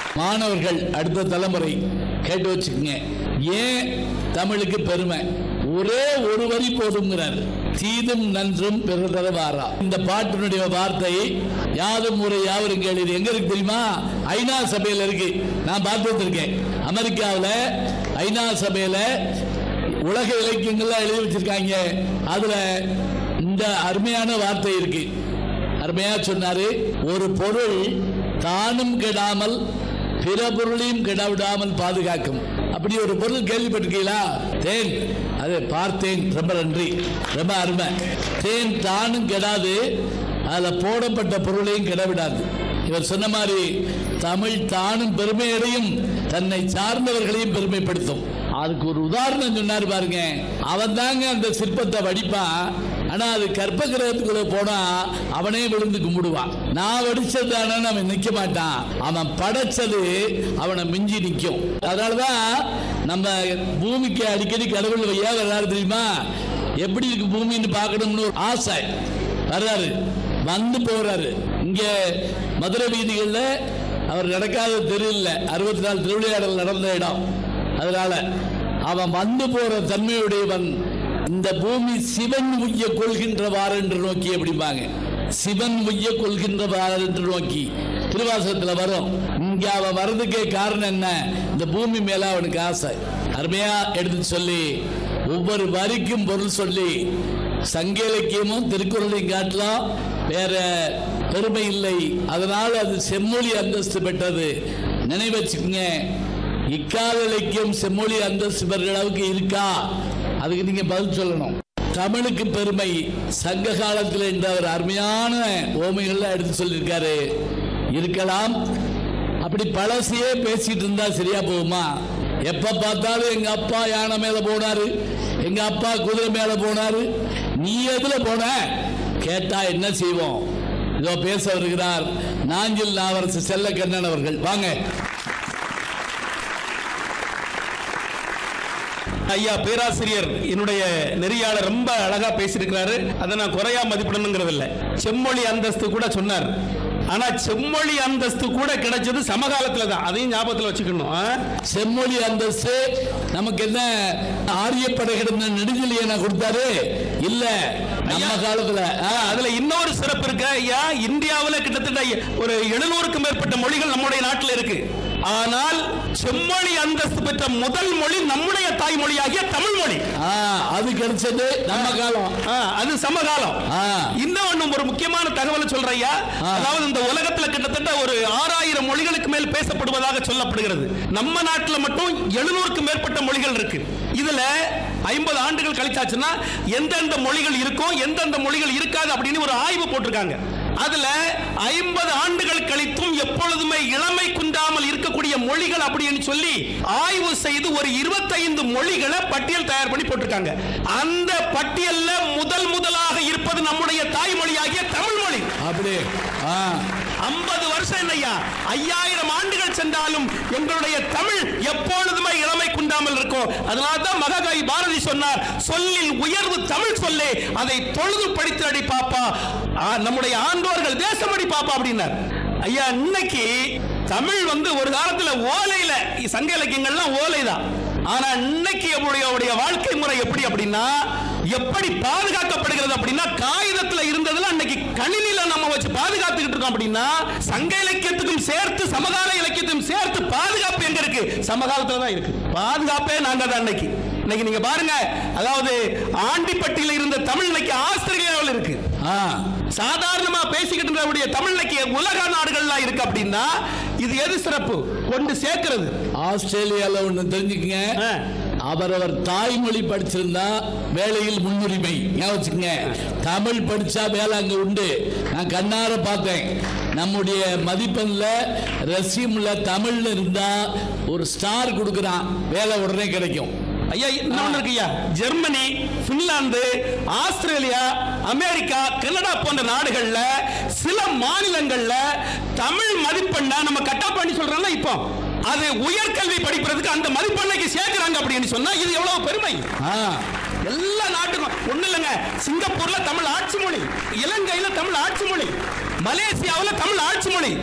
மாணவர்கள் அடுத்த தலைமுறை கேட்டு வச்சுக்கங்க ஏன் தமிழுக்கு பெருமை ஒரே ஒரு வரி போதுங்கிறார் தீதும் நன்றும் பிறதரவாரா இந்த பாட்டினுடைய வார்த்தை யாதும் முறை யாவரும் கேளு எங்க இருக்கு தெரியுமா ஐநா சபையில இருக்கு நான் பார்த்து வந்திருக்கேன் அமெரிக்காவில் ஐநா சபையில உலக இலக்கியங்கள்லாம் எழுதி வச்சிருக்காங்க அதுல இந்த அருமையான வார்த்தை இருக்கு அருமையா சொன்னாரு ஒரு பொருள் தானும் கெடாமல் பிற பொருளையும் கெடவிடாமல் பாதுகாக்கும் அப்படி ஒரு பொருள் கேள்விப்பட்டிருக்கீங்களா தேன் அது பார்த்தேன் ரொம்ப நன்றி ரொம்ப அருமை தேன் தானும் கெடாது அதில் போடப்பட்ட பொருளையும் கெடவிடாது இவர் சொன்ன மாதிரி தமிழ் தானும் பெருமையடையும் தன்னை சார்ந்தவர்களையும் பெருமைப்படுத்தும் அதுக்கு ஒரு உதாரணம் சொன்னார் பாருங்க அவன் தாங்க அந்த சிற்பத்தை வடிப்பான் ஆனா அது கற்ப கிரகத்துக்குள்ள போனா அவனே விழுந்து கும்பிடுவான் நான் வடிச்சதானே அவன் நிக்க மாட்டான் அவன் படைச்சது அவனை மிஞ்சி நிற்கும் அதனாலதான் நம்ம பூமிக்கு அடிக்கடி கடவுள் ஐயா வர்றாரு தெரியுமா எப்படி இருக்கு பூமின்னு பார்க்கணும்னு ஒரு ஆசை வர்றாரு வந்து போறாரு இங்க மதுரை வீதிகளில் அவர் நடக்காத தெரு இல்லை அறுபத்தி நாலு திருவிளையாடல் நடந்த இடம் அதனால அவன் வந்து போற தன்மையுடையவன் இந்த பூமி சிவன் உய்ய கொள்கின்றவாறு என்று நோக்கி அப்படிம்பாங்க சிவன் உய்ய கொள்கின்றவாறு என்று நோக்கி திருவாசகத்துல வரும் இங்க அவன் வர்றதுக்கே காரணம் என்ன இந்த பூமி மேல அவனுக்கு ஆசை அருமையா எடுத்து சொல்லி ஒவ்வொரு வரிக்கும் பொருள் சொல்லி சங்க இலக்கியமும் திருக்குறளையும் காட்டலாம் வேற பெருமை இல்லை அதனால் அது செம்மொழி அந்தஸ்து பெற்றது நினைவு வச்சுக்கோங்க இக்கால இலக்கியம் செம்மொழி அந்தஸ்து பெற்ற அளவுக்கு இருக்கா அதுக்கு நீங்க பதில் சொல்லணும் தமிழுக்கு பெருமை சங்க காலத்தில் என்ற ஒரு அருமையான ஓமைகள்லாம் எடுத்து சொல்லியிருக்காரு இருக்கலாம் அப்படி பழசையே பேசிட்டு இருந்தா சரியா போகுமா எப்ப பார்த்தாலும் எங்க அப்பா யானை மேல போனாரு எங்க அப்பா குதிரை மேல போனாரு நீ எதுல போன கேட்டா என்ன செய்வோம் இதோ பேச வருகிறார் நாஞ்சில் நாவரசு செல்ல கண்ணன் அவர்கள் வாங்க ஐயா பேராசிரியர் என்னுடைய நெறியாளர் ரொம்ப அழகா பேசியிருக்கிறாரு அதை நான் குறையா மதிப்பிடணுங்கிறது இல்ல செம்மொழி அந்தஸ்து கூட சொன்னார் ஆனா செம்மொழி அந்தஸ்து கூட கிடைச்சது சமகாலத்துல தான் அதையும் ஞாபகத்துல வச்சுக்கணும் ஆ? செம்மொழி அந்தஸ்து நமக்கு என்ன ஆரியப்படை கிடந்த நெடுஞ்செழியனை கொடுத்தாரு இல்ல நம்ம ஐயா. காலத்துல ஆ, அதுல இன்னொரு சிறப்பு இருக்கு ஐயா இந்தியாவுல கிட்டத்தட்ட ஒரு எழுநூறுக்கும் மேற்பட்ட மொழிகள் நம்முடைய நாட்டில் இருக்கு ஆனால் செம்மொழி அந்தஸ்து பெற்ற முதல் மொழி நம்முடைய தாய்மொழியாகிய தமிழ் மொழி ஆ, அது கிடைச்சது நம்ம காலம் ஆ, அது சமகாலம் ஆ. இன்னும் ஒரு முக்கியமான தகவலை சொல்றேன் ஐயா ஆ. அதாவது இந்த உலகத்துல கிட்டத்தட்ட ஒரு ஆறாயிரம் மொழிகளுக்கு மேல் பேசப்படுவதாக சொல்லப்படுகிறது நம்ம நாட்டுல மட்டும் எழுநூறுக்கும் மேற்பட்ட மொழிகள் இருக்கு இதுல ஐம்பது ஆண்டுகள் கழிச்சாச்சுன்னா எந்தெந்த மொழிகள் இருக்கும் எந்தெந்த மொழிகள் இருக்காது அப்படின்னு ஒரு ஆய்வு போட்டிருக்காங்க அதுல ஐம்பது ஆண்டுகள் கழித்தும் எப்பொழுதுமே இளமை குன்றாமல் இருக்கக்கூடிய மொழிகள் அப்படின்னு சொல்லி ஆய்வு செய்து ஒரு இருபத்தைந்து மொழிகளை பட்டியல் தயார் பண்ணி போட்டிருக்காங்க அந்த பட்டியல்ல முதல் முதலாக இருப்பது நம்முடைய தாய்மொழியாகிய தமிழ் மொழி அப்படி ஆ, ஐம்பது வருஷம் இல்லையா ஐயாயிரம் ஆண்டுகள் சென்றாலும் எங்களுடைய தமிழ் எப்பொழுதுமே இளமை குண்டாமல் இருக்கும் அதனால தான் மகாகவி பாரதி சொன்னார் சொல்லில் உயர்வு தமிழ் சொல்லே அதை தொழுது படித்து அடி பாப்பா ஆ, நம்முடைய ஆண்டோர்கள் தேசமடி பாப்பா அப்படின்னார் ஐயா இன்னைக்கு தமிழ் வந்து ஒரு காலத்துல ஓலையில சங்க இலக்கியங்கள்லாம் ஓலை தான் ஆனா இன்னைக்கு நம்முடைய அவருடைய வாழ்க்கை முறை எப்படி அப்படின்னா எப்படி பாதுகாக்கப்படுகிறது அப்படின்னா காகிதத்துல இருந்ததுல அன்னைக்கு கணினில நம்ம வச்சு பாதுகாத்துக்கிட்டு இருக்கோம் அப்படின்னா சங்க இலக்கியத்துக்கும் சேர்த்து சமகால இலக்கியத்துக்கும் சேர்த்து பாதுகாப்பு எங்க இருக்கு சமகாலத்துல தான் இருக்கு பாதுகாப்பே நாங்க தான் அன்னைக்கு இன்னைக்கு நீங்க பாருங்க அதாவது ஆண்டிப்பட்டியில இருந்த தமிழ் இன்னைக்கு ஆஸ்திரேலியாவில் இருக்கு ஆ, சாதாரணமா பேசிக்கிட்டு இருந்தவருடைய தமிழ் இலக்கிய உலக நாடுகள்லாம் இருக்கு அப்படின்னா இது எது சிறப்பு கொண்டு சேர்க்கிறது ஆஸ்திரேலியால ஒண்ணு தெரிஞ்சுக்கங்க ஆ. அவரவர் தாய்மொழி படிச்சிருந்தா வேலையில் முன்னுரிமை ஞாபகம் வச்சுக்கங்க தமிழ் படிச்சா வேலை அங்க உண்டு நான் கண்ணார பார்த்தேன் நம்முடைய மதிப்பெண்ல ரெசியூம்ல தமிழ்ல இருந்தா ஒரு ஸ்டார் கொடுக்குறான் வேலை உடனே கிடைக்கும் ஐயா இன்னொன்னு இருக்கு ஐயா Germany Finland Australia America Canada போன்ற நாடுகள்ல சில மாநிலங்கள்ல தமிழ் மதிப்பெண்ணை நம்ம கட்டா பண்ணி சொல்றோம்ல இப்போ அது உயர்கல்வி படிப்பதற்கு அந்த மதிப்பெண்ணைக்கு சேர்க்கிறாங்க அப்படின்னு சொன்னா இது எவ்வளவு பெருமை ஆ, எல்லா நாட்டுக்கும் ஒண்ணு இல்லைங்க சிங்கப்பூர்ல தமிழ் ஆட்சி மொழி இலங்கையில தமிழ் ஆட்சி மொழி மலேசியாவுல தமிழ் ஆட்சி மொழி